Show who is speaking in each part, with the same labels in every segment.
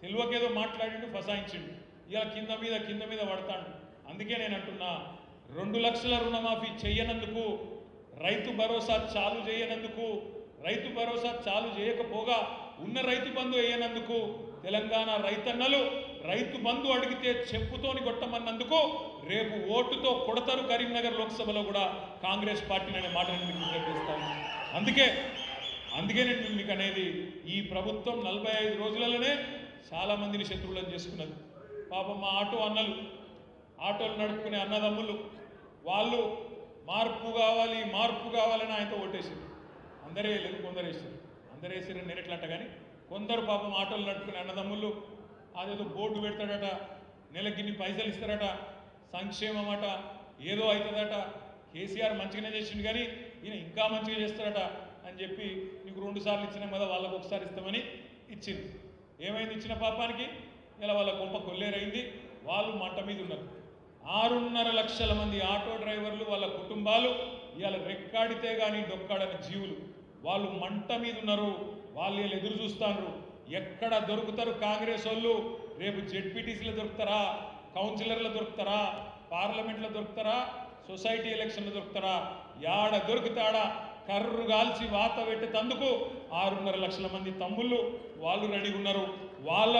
Speaker 1: తెలివకేదో మాట్లాడిండు ఫసాయించిండు ఇక కింద మీద కింద మీద పడతాడు అందుకే నేను అంటున్నా రెండు లక్షల రుణమాఫీ చెయ్యనందుకు రైతు భరోసా చాలు చేయనందుకు రైతు భరోసా చాలు చేయకపోగా ఉన్న రైతు బంధు వేయనందుకు తెలంగాణ రైతన్నలు రైతు బంధు అడిగితే చెప్పుతోని కొట్టమన్నందుకు రేపు ఓటుతో కొడతారు కరీంనగర్ లోక్సభలో కూడా కాంగ్రెస్ పార్టీని అనే మాట నేను మీకు విజ్ఞప్తి చేస్తాను అందుకే అందుకే నేను మీకు అనేది ఈ ప్రభుత్వం నలభై ఐదు రోజులలోనే చాలా మందిని శత్రువులను చేసుకున్నది పాపం మా ఆటో అన్నలు ఆటోలు నడుపుకునే అన్నదమ్ములు వాళ్ళు మార్పు కావాలి మార్పు కావాలని ఆయనతో ఓటేసింది అందరే వేయలేదు కొందరు వేసారు అందరు వేసారని నేను ఎట్లా అంట కానీ కొందరు పాపం ఆటోలు నడుపుకునే అన్నదమ్ములు అదేదో బోర్డు పెడతాడట నెలకిన్ని పైసలు ఇస్తారట సంక్షేమం అట ఏదో అవుతుందట కేసీఆర్ మంచిగానే చేసిండు కానీ ఈయన ఇంకా మంచిగా చేస్తారట అని చెప్పి నీకు రెండు సార్లు ఇచ్చినాం కదా వాళ్ళకు ఒకసారి ఇస్తామని ఇచ్చింది ఏమైంది ఇచ్చిన పాపానికి ఇలా వాళ్ళ కొంప కొల్లేరైంది వాళ్ళు మంట మీద ఉన్నారు ఆరున్నర లక్షల మంది ఆటో డ్రైవర్లు వాళ్ళ కుటుంబాలు ఇవాళ రెక్కాడితే కానీ డొక్కాడని జీవులు వాళ్ళు మంట మీద ఉన్నారు వాళ్ళు వీళ్ళు ఎదురు చూస్తారు ఎక్కడ దొరుకుతారు కాంగ్రెస్ వాళ్ళు రేపు జెడ్పీటీసీలో దొరుకుతారా కౌన్సిలర్లు దొరుకుతారా పార్లమెంట్లో దొరుకుతారా సొసైటీ ఎలక్షన్లో దొరుకుతారా యాడ దొరుకుతాడా కర్రు కాల్చి వాత పెట్టేటందుకు ఆరున్నర లక్షల మంది తమ్ముళ్ళు వాళ్ళు రెడీ ఉన్నారు వాళ్ళ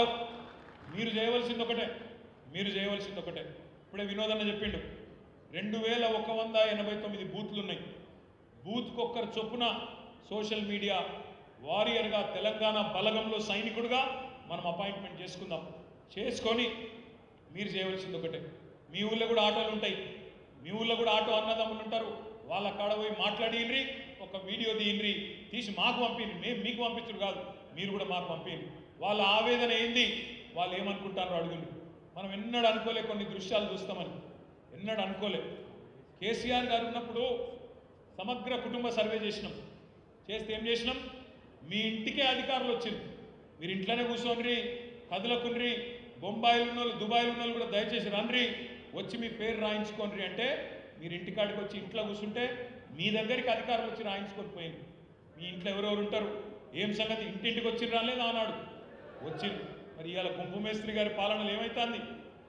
Speaker 1: మీరు చేయవలసింది ఒకటే మీరు చేయవలసింది ఒకటే ఇప్పుడే వినోదన్న చెప్పిండు రెండు వేల ఒక వంద ఎనభై తొమ్మిది బూత్లు ఉన్నాయి బూత్కి ఒక్కరు చొప్పున సోషల్ మీడియా వారియర్గా తెలంగాణ బలగంలో సైనికుడుగా మనం అపాయింట్మెంట్ చేసుకుందాం చేసుకొని మీరు చేయవలసింది ఒకటే మీ ఊళ్ళో కూడా ఆటోలు ఉంటాయి మీ ఊళ్ళో కూడా ఆటో అన్నదమ్ములు ఉంటారు వాళ్ళ కాడ పోయి మాట్లాడినరి ఒక వీడియో తీయండి తీసి మాకు పంపింది మేము మీకు పంపించరు కాదు మీరు కూడా మాకు పంపింది వాళ్ళ ఆవేదన ఏంది వాళ్ళు ఏమనుకుంటారో అడుగుని మనం ఎన్నడూ అనుకోలే కొన్ని దృశ్యాలు చూస్తామని ఎన్నడూ అనుకోలే కేసీఆర్ గారు ఉన్నప్పుడు సమగ్ర కుటుంబ సర్వే చేసినాం చేస్తే ఏం చేసినాం మీ ఇంటికే అధికారులు వచ్చింది మీరు ఇంట్లోనే కూర్చోండి కదులకుండ్రి బొంబాయిలో ఉన్న వాళ్ళు దుబాయ్లో ఉన్న వాళ్ళు కూడా దయచేసి రండ్రి వచ్చి మీ పేరు రాయించుకోండి అంటే మీరు ఇంటికాడికి వచ్చి ఇంట్లో కూర్చుంటే మీ దగ్గరికి అధికారులు వచ్చి రాయించుకొని పోయింది మీ ఇంట్లో ఎవరెవరు ఉంటారు ఏం సంగతి ఇంటింటికి వచ్చి రాలేదు ఆనాడు వచ్చింది మరి ఇవాళ గుంపు మేస్త్రి గారి పాలనలు ఏమైతుంది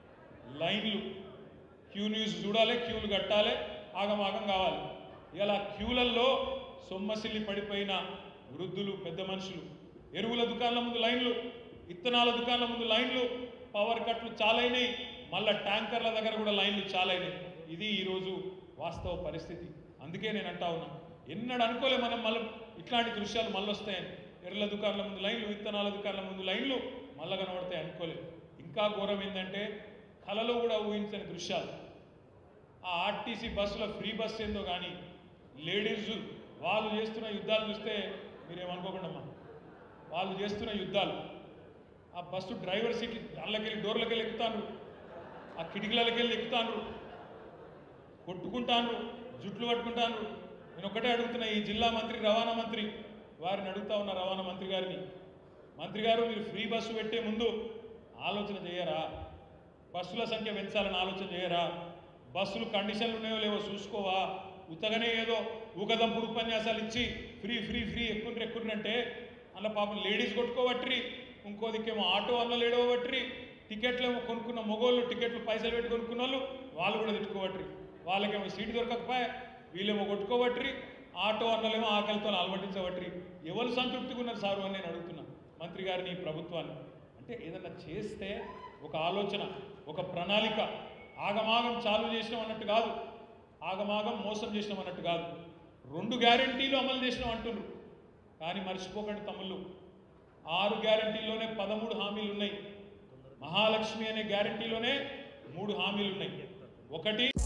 Speaker 1: లైన్లు క్యూ న్యూస్ చూడాలి క్యూలు కట్టాలి ఆగమాగం కావాలి ఇలా క్యూలల్లో సొమ్మసిల్లి పడిపోయిన వృద్ధులు పెద్ద మనుషులు ఎరువుల దుకాణాల ముందు లైన్లు ఇత్తనాల దుకాణాల ముందు లైన్లు పవర్ కట్లు చాలైనాయి మళ్ళా ట్యాంకర్ల దగ్గర కూడా లైన్లు చాలైనాయి ఇది ఈరోజు వాస్తవ పరిస్థితి అందుకే నేను అంటా ఉన్నా ఎన్నడూ అనుకోలే మనం మళ్ళీ ఇట్లాంటి దృశ్యాలు మళ్ళీ వస్తాయని ఎర్రల దుకాణాల ముందు లైన్లు విత్తనాల దుకాణాల ముందు లైన్లు మళ్ళా కనబడతాయి అనుకోలే ఇంకా ఘోరం ఏంటంటే కలలో కూడా ఊహించని దృశ్యాలు ఆ ఆర్టీసీ బస్సులో ఫ్రీ బస్ ఏందో కానీ లేడీస్ వాళ్ళు చేస్తున్న యుద్ధాలు చూస్తే మీరేమనుకోకుండా అమ్మా వాళ్ళు చేస్తున్న యుద్ధాలు ఆ బస్సు డ్రైవర్ సీట్ దానిలోకెళ్ళి డోర్లకెళ్ళి ఎక్కుతాను ఆ కిటికీలకెళ్ళి ఎక్కుతాను కొట్టుకుంటాను జుట్లు పట్టుకుంటాను నేను ఒకటే అడుగుతున్నా ఈ జిల్లా మంత్రి రవాణా మంత్రి వారిని అడుగుతా ఉన్న రవాణా మంత్రి గారిని మంత్రి గారు మీరు ఫ్రీ బస్సు పెట్టే ముందు ఆలోచన చేయరా బస్సుల సంఖ్య పెంచాలని ఆలోచన చేయరా బస్సులు కండిషన్లు ఉన్నాయో లేవో చూసుకోవా ఉత్తగానే ఏదో ఊకదంపుడు ఉపన్యాసాలు ఇచ్చి ఫ్రీ ఫ్రీ ఫ్రీ ఎక్కుండ్రి ఎక్కుండ్రి అంటే అలా పాపం లేడీస్ కొట్టుకోవట్రి ఇంకో దిక్కేమో ఆటో అన్న లేడవట్రి టికెట్లు ఏమో కొనుక్కున్న మొగోళ్ళు టికెట్లు పైసలు పెట్టి కొనుక్కున్న వాళ్ళు వాళ్ళు కూడా తిట్టుకోవట్రి వాళ్ళకేమో సీటు దొరకకపోయా వీళ్ళేమో కొట్టుకోవట్రి ఆటో అన్నలేమో ఆకలితో అలవటించవట్రి ఎవరు సంతృప్తిగా ఉన్నారు సారు అని నేను అడుగుతున్నా మంత్రి గారిని ఈ ప్రభుత్వాన్ని అంటే ఏదన్నా చేస్తే ఒక ఆలోచన ఒక ప్రణాళిక ఆగమాగం చాలు చేసినాం అన్నట్టు కాదు ఆగమాగం మోసం చేసినాం అన్నట్టు కాదు రెండు గ్యారంటీలు అమలు చేసినాం అంటున్నారు కానీ మర్చిపోకండి తమ్ముళ్ళు ఆరు గ్యారంటీల్లోనే పదమూడు హామీలు ఉన్నాయి మహాలక్ష్మి అనే గ్యారంటీలోనే మూడు హామీలు ఉన్నాయి ఒకటి